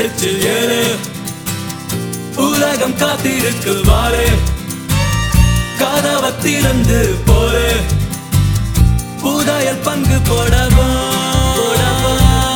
வந்துடுச்சு ஏறு உலகம் காத்திருக்கு வாரு கதவை திறந்து போரு புதையல் பங்கு போடவா போடவா.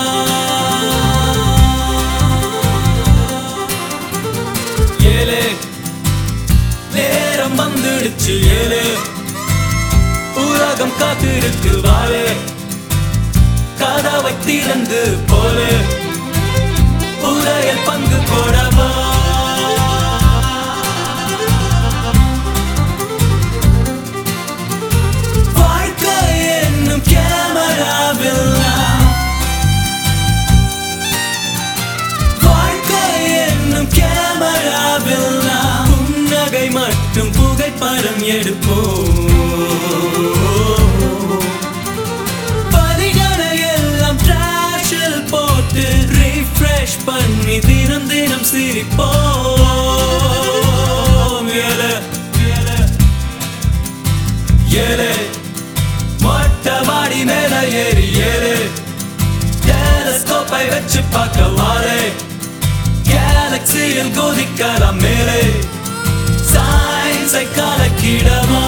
ஏழு நேரம் வந்துடுச்சு ஏழு உலகம் காத்திருக்கு வாரு கதவை திறந்து போரு புதையல் பங்கு போடவா வாழ்க்கை என்னும் கேமராவில் நான் வாழ்க்கை என்னும் கேமராவில் நான் புன்னகை மட்டும் புகைப்படம் எடுப்போம் வரிகளை எல்லாம் டிராஷில் போட்டு ரீஃப்ரெஷ் பண்ணி தினம் தினம் சிரிப்போம் ஏழு ஏழு ஏழு மொட்டை மாடி மேல ஏறி ஏழு டெலஸ்கோப்பை வச்சு பார்க்க வாழே கேலக்சியில் கோதிக்கலாம் மேலே சயின்ஸை கலக்கிடவா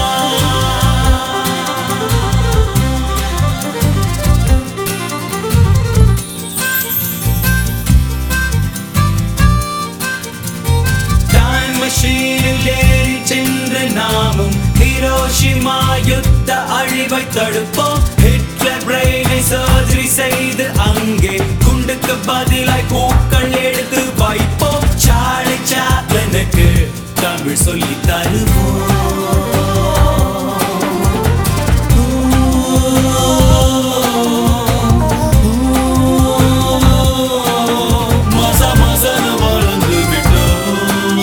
டைம் மெஷீனில் ஏறி சென்று நாமும் ஹிரோஷிமா யுத்த அழிவை தடுப்போம் ஹிட்லர் பிரெயினை சர்ஜரி செய்து அங்கே குண்டுக்கு பதிலாய் பூக்கள் எடுத்து வைப்போம் சாலை சாப்ளனுக்கு தமிழ் சொல்லி தருவோம் மச மசன வளர்ந்து விட்டோம்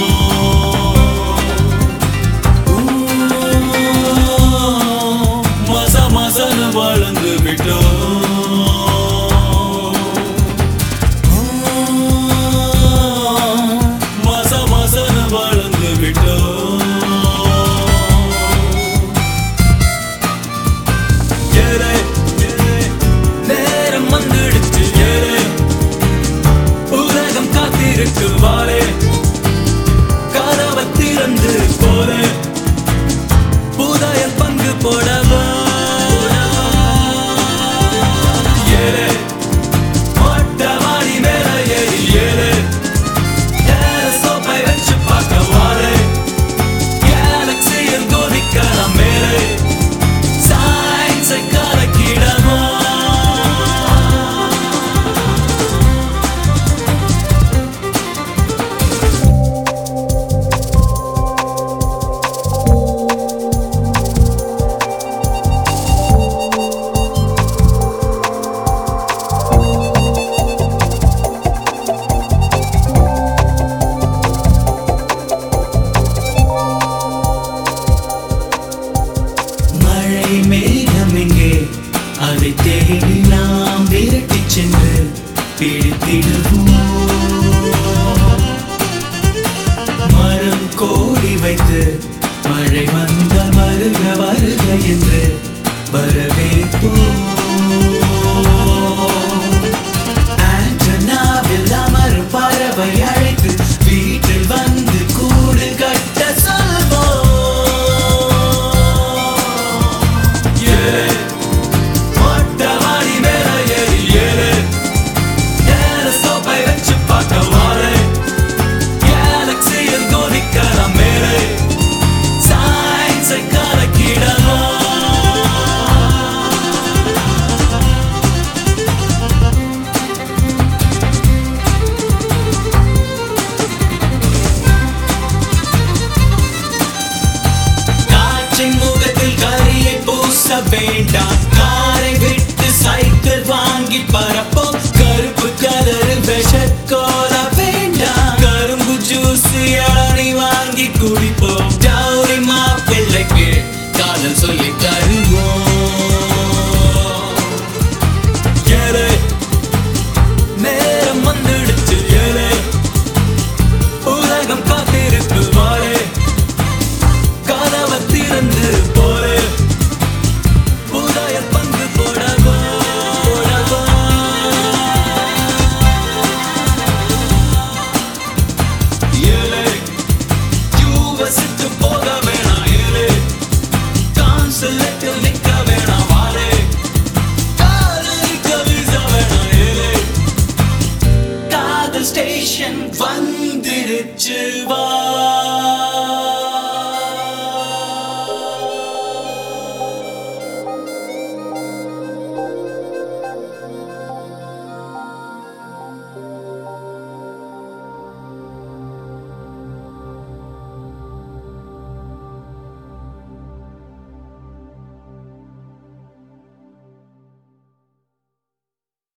மச மசன வளர்ந்து விட்டோம் மச மசன வளர்ந்து விட்டோம் ஏலே, ஏலே, நேரம் வந்துடுச்சு ஏலே உலகம் காத்திருக்கு வாரே கதவை திறந்து போலே புதையல் பங்கு போடவா ஏலே மொட்டை மாடி மேல ஏறி ஏலே டெலஸ்கோப்பை வச்சு பார்க்க வாரே கேலக்சியில் கோதிக்கலாம் மேலே சயின்ஸை கலக்கிடவா மழை மேகம் எங்கே அதை தேடி நாம் விரட்டி சென்று பிடித்திடுவோம் மரம் கோடி வைத்து மழை வந்தால் வருக வருக என்று வரவேற்போம் ஆண்டனாவில் அமரும் பறவை அழைத்து வீட்டில் வந்து கூடு கட்ட சொல்வோம் ஏலே, மொட்டை மாடி மேல ஏறி ஏலே, டெலஸ்கோப்பை வச்சு பார்க்க வாரே, கேலக்சியில் கோதிக்கலாம் மேலே, சயின்ஸை கலக்கிடவா காற்றின் முகத்தில் கரியை பூச வேண்டாம் காரை விட்டு சைக்கிள் வாங்கி பரப்போம் கருப்பு கலரு விஷக்கோல வேண்டாம் கரும்பு ஜூஸ் இளநி வாங்கி குடிப்போம் டவுரி மாப்பிள்ளைக்கு காதல் சொல்லி தருவோம் ஏலே, நேரம் வந்துடுச்சு ஏலே உலகம் காத்திருக்கு வாழே கதவை திறந்து போலே புதையல் பங்கு போடவா போடவா ஸ்டேஷன் வந்துருச்சு வா